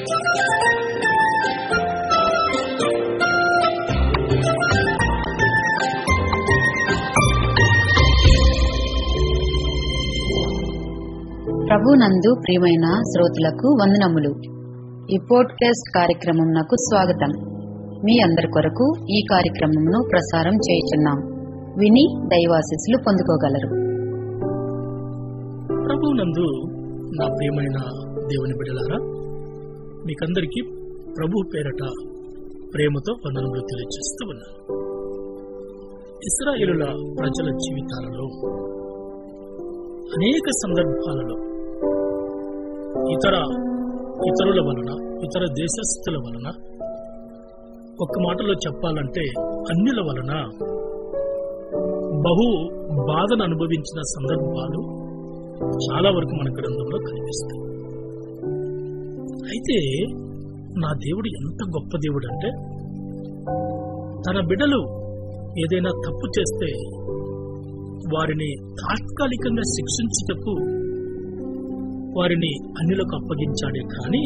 ప్రభునందు ప్రియమైన శ్రోతలకు వందనములు ఈ పోడ్కాస్ట్ కార్యక్రమంనకు స్వాగతం మీ అందరి కొరకు ఈ కార్యక్రమమును ప్రసారం చేయుచున్నాం విని దైవాశీస్సులు పొందుకోగలరు ప్రభునందు నా ప్రియమైన దేవుని బిడలారా మీకందరికీ ప్రభు పేరట ప్రేమతో వందనములు తెలియజేస్తూ ఉన్నాను ఇస్రాయేలుల ప్రజల జీవితాలలో అనేక సందర్భాలలో ఇతర ఇతరుల వలన ఇతర దేశస్థుల వలన ఒక్క మాటలో చెప్పాలంటే అన్యుల వలన బహు బాధను అనుభవించిన సందర్భాలు చాలా వరకు మన గ్రంథంలో కనిపిస్తాయి అయితే నా దేవుడు ఎంత గొప్ప దేవుడు అంటే తన బిడ్డలు ఏదైనా తప్పు చేస్తే వారిని తాత్కాలికంగా శిక్షించుటకు వారిని అన్యులకు అప్పగించాడే కానీ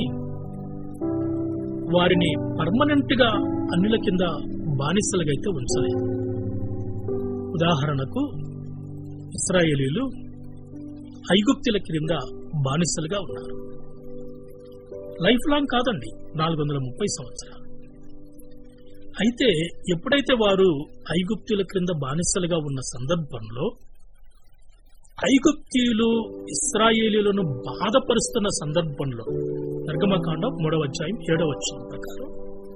వారిని పర్మనెంట్ గా అన్యుల కింద బానిసలుగా అయితే ఉంచలేదు ఉదాహరణకు ఇస్రాయేలీలు ఐగుప్తుల క్రింద బానిసలుగా ఉన్నారు లైఫ్ లాంగ్ కాదండి నాలుగు వందల ముప్పై సంవత్సరాలు అయితే ఎప్పుడైతే వారు ఐగుప్తుల క్రింద బానిసలుగా ఉన్న సందర్భంలో ఐగుప్తీయులు ఇస్రాయేలీలను బాధపరుస్తున్న సందర్భంలో నిర్గమకాండం మూడవ అధ్యాయం ఏడవ వచ్చిన ప్రకారం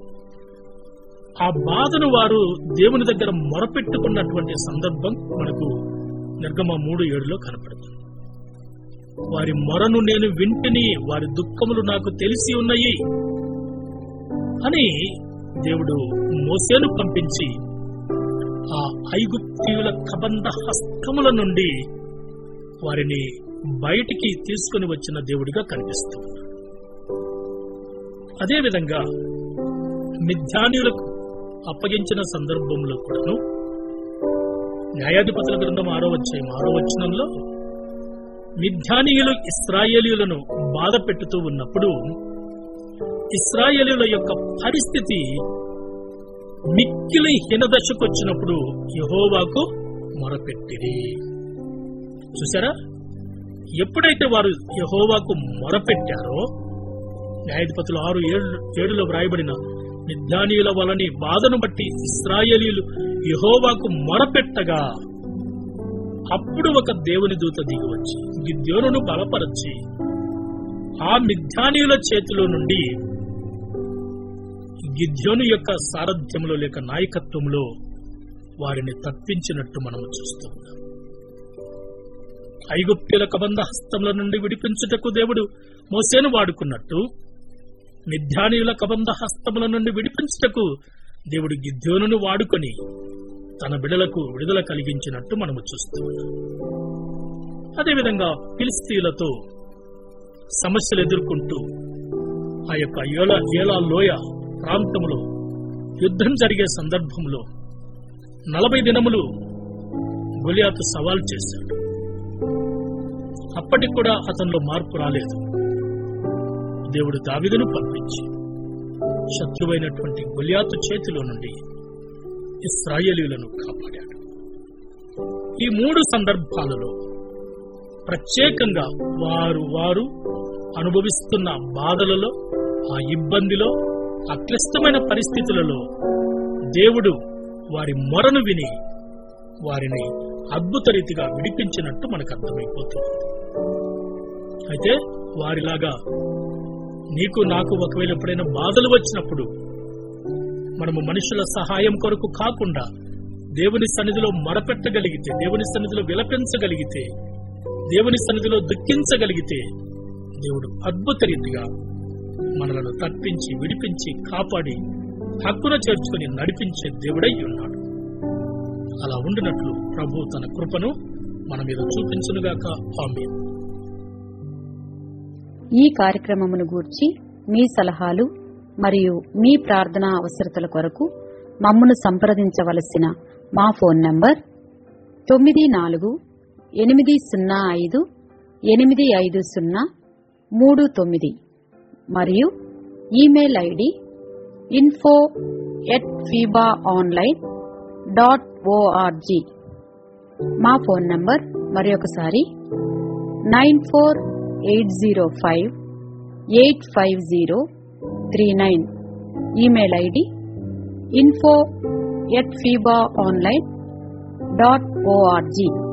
ఆ బాధను వారు దేవుని దగ్గర మొరపెట్టుకున్నటువంటి సందర్భం మనకు నిర్గమ మూడు ఏడులో కనపడుతుంది వారి మొరను నేను వింటిని వారి దుఃఖములు నాకు తెలిసి ఉన్నాయి అని దేవుడు మోసేను పంపించి ఆ ఐగుప్తీయుల కబంధ హస్తముల నుండి వారిని బయటికి తీసుకుని వచ్చిన దేవుడిగా కనిపిస్తుంది అదేవిధంగా మిథ్యానులకు అప్పగించిన సందర్భంలో కూడాను న్యాయాధిపతుల గ్రంథం ఆరో వచ్చాయి ఆరో వచనంలో మిథ్యానీయులు ఇస్రాయేలీయులను బాధ పెట్టుతూ ఉన్నప్పుడు ఇస్రాయేలీల యొక్క పరిస్థితి మిక్కిలి హీనదశకు వచ్చినప్పుడు యహోవాకు మొరపెట్టిరి చూసారా ఎప్పుడైతే వారు యహోవాకు మొరపెట్టారో న్యాయాధిపతులు ఆరు ఏడు ఏడులో వ్రాయబడిన మిథ్యానీయుల వలని బాధను బట్టి ఇస్రాయేలీలు యహోవాకు మొరపెట్టగా అప్పుడు ఒక దేవుని దూత దిగి వచ్చి గిద్యోనును బలపరచి ఆ మిథ్యానీయుల చేతిలో నుండి గిద్యోను యొక్క సారథ్యంలో లేక నాయకత్వంలో వారిని తప్పించినట్టు మనము చూస్తూ ఉన్నాం ఐగుప్తుల కబంధ హస్తముల నుండి విడిపించుటకు దేవుడు మోసేను వాడుకున్నట్టు మిథ్యానీయుల కబంధ హస్తముల నుండి విడిపించుటకు దేవుడు గిద్యోనును వాడుకొని తన బిడలకు విడుదల కలిగించినట్టు మనము చూస్తూ ఉన్నాం అదేవిధంగా ఫిలిస్తీన్లతో సమస్యలు ఎదుర్కొంటూ ఆ యొక్క ఏలా ఏలా లోయ ప్రాంతంలో యుద్ధం జరిగే సందర్భంలో నలభై దినములు గొలియాతు సవాల్ చేశాడు అప్పటికి కూడా అతనిలో మార్పు రాలేదు దేవుడు దావిదును పంపించి శత్రువైనటువంటి గొలియాతు చేతిలో నుండి ఇస్రాయేలీలను కాపాడాడు ఈ మూడు సందర్భాలలో ప్రత్యేకంగా వారు వారు అనుభవిస్తున్న బాధలలో ఆ ఇబ్బందిలో ఆ క్లిష్టమైన పరిస్థితులలో దేవుడు వారి మొరను విని వారిని అద్భుత రీతిగా విడిపించినట్టు మనకు అర్థమైపోతుంది అయితే వారిలాగా నీకు నాకు ఒకవేళ ఎప్పుడైనా బాధలు వచ్చినప్పుడు మనము మనుషుల సహాయం కొరకు కాకుండా దేవుని సన్నిధిలో మొరపెట్టగలిగితే దేవుని సన్నిధిలో విలపించగలిగితే దేవుని సన్నిధిలో దుఃఖించగలిగితే దేవుడు అద్భుత రీతిగా మనలను తప్పించి విడిపించి కాపాడి హక్కున చేర్చుకుని నడిపించే దేవుడై ఉన్నాడు అలా ఉండినట్లు ప్రభు తన కృపను మన మీద చూపించునుగాక ఆమె ఈ కార్యక్రమమును గూర్చి మీ సలహాలు మరియు మీ ప్రార్థనా అవసరతల కొరకు మమ్మను సంప్రదించవలసిన మా ఫోన్ నంబర్ తొమ్మిది నాలుగు ఎనిమిది సున్నా ఐదు ఎనిమిది ఐదు సున్నా మూడు తొమ్మిది మరియు email ID info at FIBA online dot ORG మా ఫోన్ నంబర్ మరి ఒకసారి nine four eight zero five eight five zero three nine email ID info at FIBA online dot ORG